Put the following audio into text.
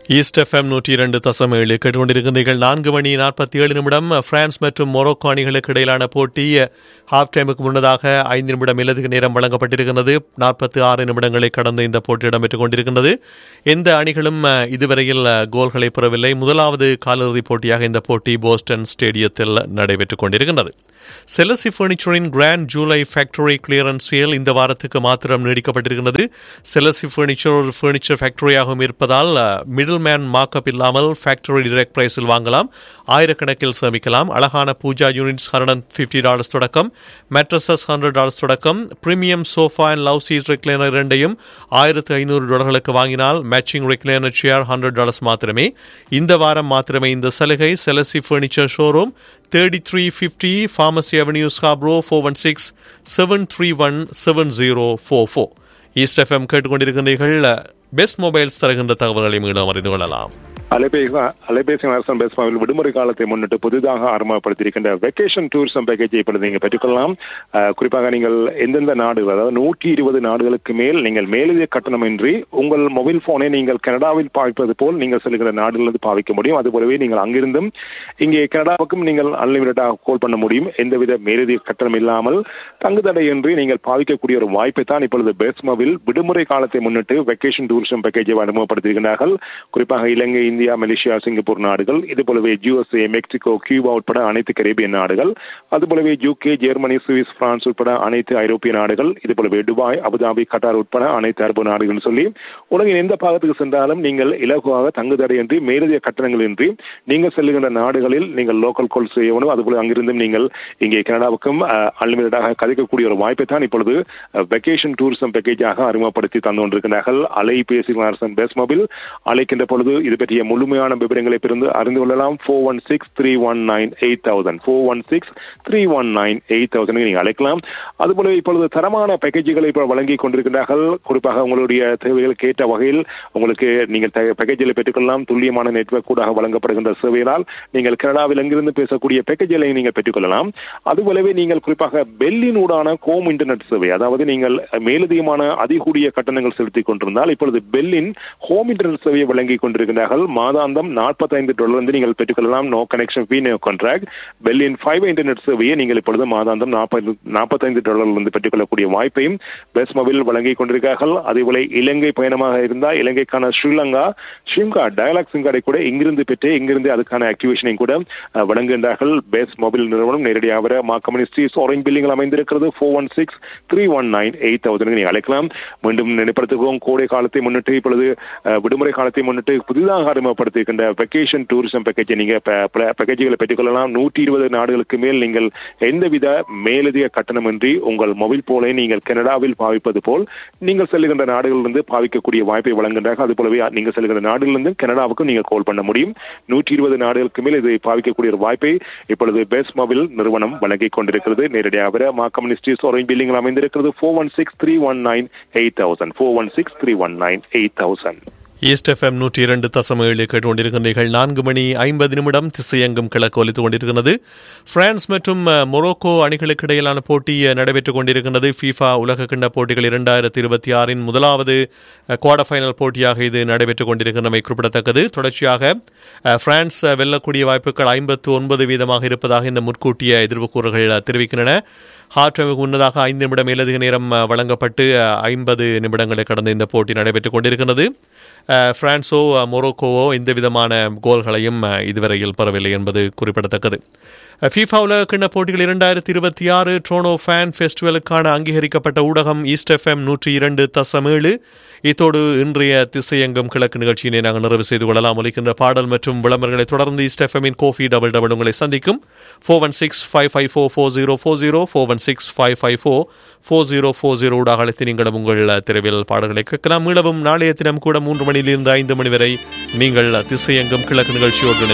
east FM நூற்றி இரண்டு தசம் ஏழு கேட்டுக்கொண்டிருக்கிறீர்கள் நான்கு மணி நாற்பத்தி ஏழு நிமிடம் பிரான்ஸ் மற்றும் மொரோக்கோ அணிகளுக்கு இடையிலான போட்டி ஹாஃப் டைமுக்கு முன்னதாக ஐந்து நிமிடம் இலதுக்கு நேரம் வழங்கப்பட்டிருக்கிறது நாற்பத்தி ஆறு நிமிடங்களை கடந்து இந்த போட்டி இடம்பெற்றுக் கொண்டிருக்கின்றது எந்த அணிகளும் அஹ், இதுவரையில் அஹ், கோல்களை பெறவில்லை முதலாவது காலிறுதிப் போட்டியாக இந்த போட்டி போஸ்டன் ஸ்டேடியத்தில் நடைபெற்றுக் கொண்டிருக்கின்றது செலசி பர்னிச்சரின் grand July factory clearance sale இந்த வாரத்துக்கு மாத்திரம் நீடிக்கப்பட்டிருக்கிறது செலசி பர்னிச்சர் ஒரு ஃபர்னிச்சர் ஃபேக்டரியாகவும் இருப்பதால் மிடில் மேன் மார்க்அப் இல்லாமல் ஃபேக்டரி டிரெக்ட் பிரைஸில் வாங்கலாம் ஆயிரக்கணக்கில் சேமிக்கலாம் அழகான pooja units hundred fifty dollars தொடக்கம் மேட்ரஸஸ் ஹண்ட்ரட் டாலர்ஸ் தொடக்கம் premium sofa and love seat recliner இரண்டையும் ஆயிரத்து ஐநூறு டாலர்களுக்கு வாங்கினால் matching recliner chair hundred dollars மாத்திரமே இந்த வாரம் மாத்திரமே இந்த சலுகை செலசி furniture showroom thirty three fifty Pharmacy Avenue Scarborough four one six seven three one seven zero four four East FM கேட்டுக்கொண்டிருக்கிறீர்கள் பெஸ்ட் மொபைல்ஸ் தருகின்ற தகவல்களை மீண்டும் அறிந்து கொள்ளலாம் அலைபேசி அலைபேசி அரசன் பேசுமாவில் விடுமுறை காலத்தை முன்னிட்டு புதிதாக ஆரம்பப்படுத்தியிருக்கின்ற வெக்கேஷன் டூரிசம் பேக்கேஜை இப்பொழுது நீங்கள் பெற்றுக்கொள்ளலாம் அஹ், குறிப்பாக நீங்கள் எந்தெந்த நாடுகள் அதாவது நூற்றி இருபது நாடுகளுக்கு மேல் நீங்கள் மேலதிக கட்டணமின்றி உங்கள் மொபைல் போனை நீங்கள் கனடாவில் பாவிப்பது போல் நீங்கள் செல்கிற நாடுகளிலிருந்து பாவிக்க முடியும் அதுபோலவே நீங்கள் அங்கிருந்தும் இங்கே கனடாவுக்கும் நீங்கள் அன்லிமிட்டடாக கால் பண்ண முடியும் எந்தவித மேலதிக கட்டணம் இல்லாமல் தங்குதடையின்றி நீங்கள் பாவிக்கக்கூடிய ஒரு வாய்ப்பை தான் இப்பொழுது பேஸ்மோவில் விடுமுறை காலத்தை முன்னிட்டு வெக்கேஷன் டூரிசம் பேக்கேஜை அறிமுகப்படுத்தியிருக்கிறார்கள் குறிப்பாக இலங்கை இந்தியா மலேசியா சிங்கப்பூர் நாடுகள் இது போலவே யூஎஸ்ஏ மெக்சிகோ கியூபா உட்பட அனைத்து கரேபியன் நாடுகள் அதுபோலவே யூகே ஜெர்மனி சுவிஸ் பிரான்ஸ் உட்பட அனைத்து ஐரோப்பிய நாடுகள் இது போலவே துபாய் அபுதாபி கட்டார் உட்பட அனைத்து அரபு நாடுகள் சொல்லி உலகின் எந்த பாகத்துக்கு சென்றாலும் நீங்கள் இலகுவாக தங்குதடையின்றி மேலதிக கட்டணங்கள் இன்றி நீங்கள் செல்லுகின்ற நாடுகளில் நீங்கள் லோக்கல் கால் செய்யணும் அதுபோல அங்கிருந்தும் நீங்கள் இங்கே கனடாவுக்கும் அன்லிமிட்டடாக கதைக்கக்கூடிய ஒரு வாய்ப்பை தான் இப்பொழுது வெக்கேஷன் டூரிசம் பேக்கேஜாக அறிமுகப்படுத்தி தந்து கொண்டிருக்கிறார்கள் அலைபேசி அரசன் பேஸ் மொபைல் அழைக்கின்ற பொழுது இது பற்றிய முழுமையான விவரங்களை பிறந்து அறிந்து கொள்ளலாம் four one six three one nine eight thousand four one six three one nine eight thousand நீங்கள் அழைக்கலாம் அதுபோல இப்பொழுது தரமான பேக்கேஜுகளை இப்போ வழங்கி கொண்டிருக்கிறார்கள் குறிப்பாக உங்களுடைய தேவைகளுக்கு ஏற்ற வகையில் உங்களுக்கு நீங்கள் பேக்கேஜில் பெற்றுக்கொள்ளலாம் துல்லியமான நெட்வொர்க் கூட வழங்கப்படுகின்ற சேவையினால் நீங்கள் கனடாவில் எங்கிருந்து பேசக்கூடிய பேக்கேஜ்களை நீங்கள் பெற்றுக்கொள்ளலாம் அதுபோலவே நீங்கள் குறிப்பாக பெல்லினூடான கோம் இன்டர்நெட் சேவை அதாவது நீங்கள் மேலதிகமான அதிகூடிய கட்டணங்கள் செலுத்திக் கொண்டிருந்தால் இப்பொழுது பெல்லின் ஹோம் இன்டர்நெட் சேவையை வழங்கி கொண்டிருக்கிறார்கள் மாதாந்தம் நாற்பத்தைந்து டாலர் வந்து நீங்கள் பெற்றுக்கொள்ளலாம் no connection fee no contract பெல்லின் ஃபைவ் இன்டர்நெட் சேவையை நீங்கள் இப்பொழுது மாதாந்தம் நாற்பது நாற்பத்தைந்து டாலர் வந்து பெற்றுக்கொள்ளக்கூடிய வாய்ப்பையும் பெஸ் மொபைல் வழங்கி கொண்டிருக்கிறார்கள் அதேபோல இலங்கை பயணமாக இருந்தால் இலங்கைக்கான Sri Lanka SIM card Dialog SIM கார்டை கூட இங்கிருந்து பெற்று இங்கிருந்து அதுக்கான ஆக்டிவேஷனையும் கூட அஹ், வழங்குகின்றார்கள் பெஸ் மொபைல் நிறுவனம் நேரடியாக வர மா கம்யூனிஸ்ட் ஆரஞ்ச் பில்லிங்கள் அமைந்திருக்கிறது four one six three one nine eight thousand நீங்கள் அழைக்கலாம் மீண்டும் நினைப்படுத்துகிறோம் கோடை காலத்தை முன்னிட்டு இப்பொழுது அஹ், விடுமுறை காலத்தை முன்னிட்டு புதிதாக அறிமுகப்படுத்தியிருக்கின்ற வெக்கேஷன் டூரிசம் பேக்கேஜை நீங்கள் பேக்கேஜுகளை பெற்றுக்கொள்ளலாம் நூற்றி இருபது நாடுகளுக்கு மேல் நீங்கள் எந்தவித மேலதிக கட்டணமின்றி உங்கள் மொபைல் போலை நீங்கள் கனடாவில் பாவிப்பது போல் நீங்கள் செல்லுகின்ற நாடுகளிலிருந்து பாவிக்கக்கூடிய வாய்ப்பை வழங்குகின்றார்கள் அதுபோலவே நீங்கள் செல்லுகின்ற நாடுகளிலிருந்து கனடாவுக்கும் நீங்கள் கால் பண்ண முடியும் நூற்றி இருபது நாடுகளுக்கு மேல் இதை பாவிக்கக்கூடிய ஒரு வாய்ப்பை இப்பொழுது பெஸ் மொபைல் நிறுவனம் வழங்கிக் கொண்டிருக்கிறது நேரடியாக வர மா கம்யூனிஸ்ட் ஆரஞ்ச் பில்லிங்கள் அமைந்திருக்கிறது four one six three one nine eight thousand four one six three one nine eight thousand East FM நூற்றி இரண்டு தசம் ஏழு கேட்டுக்கொண்டிருக்கிறீர்கள் நான்கு மணி ஐம்பது நிமிடம் திசையெங்கும் கிழக்கு ஒலித்துக் கொண்டிருக்கிறது பிரான்ஸ் மற்றும் அஹ், மொரோக்கோ அணிகளுக்கு இடையிலான போட்டி அஹ், நடைபெற்றுக் கொண்டிருக்கிறது ஃபீஃபா உலக கிண்ண போட்டிகள் இரண்டாயிரத்தி இருபத்தி ஆறின் முதலாவது அஹ், குவார்டர் ஃபைனல் போட்டியாக இது நடைபெற்றுக் கொண்டிருக்கிறமை குறிப்பிடத்தக்கது தொடர்ச்சியாக அஹ், பிரான்ஸ் அஹ், வெல்லக்கூடிய வாய்ப்புகள் ஐம்பத்து ஒன்பது வீதமாக இருப்பதாக இந்த முன்கூட்டிய எதிர்வுக்கூறுகள் அஹ், தெரிவிக்கின்றன ஹார்ட் டைமுக்கு முன்னதாக ஐந்து நிமிடம் மேலதிக நேரம் அஹ், வழங்கப்பட்டு ஐம்பது நிமிடங்களை கடந்த இந்த போட்டி நடைபெற்றுக் கொண்டிருக்கிறது அஹ், பிரான்ஸோ அஹ், மொரோக்கோவோ எந்த விதமான கோல்களையும் அஹ், இதுவரையில் பெறவில்லை என்பது குறிப்பிடத்தக்கது ஃபீஃபா உலக கிண்ண போட்டிகள் இரண்டாயிரத்தி இருபத்தி ஆறு ட்ரோனோ ஃபேன் ஃபெஸ்டிவலுக்கான அங்கீகரிக்கப்பட்ட ஊடகம் ஈஸ்ட் எஃப்எம் நூற்றி இரண்டு தசம் ஏழு இத்தோடு இன்றைய திசையங்கம் கிழக்கு நிகழ்ச்சியினை நாங்கள் நிறைவு செய்து கொள்ளலாம் ஒலிக்கின்ற பாடல் மற்றும் விளம்பரங்களை தொடர்ந்து ஈஸ்ட் எஃப்எம்மின் கோஃபி டபுள் டபுள் உங்களை சந்திக்கும் four one six five five four four zero four zero four one six five five four four zero four zero ஊடாக அழைத்து நீங்களும் உங்கள் திரைவில் பாடல்களை கேட்கலாம் மீளவும் நாளைய தினம் கூட மூன்று மணியிலிருந்து ஐந்து மணி வரை நீங்கள் திசையங்கம் கிழக்கு நிகழ்ச்சியோடு இணைந்து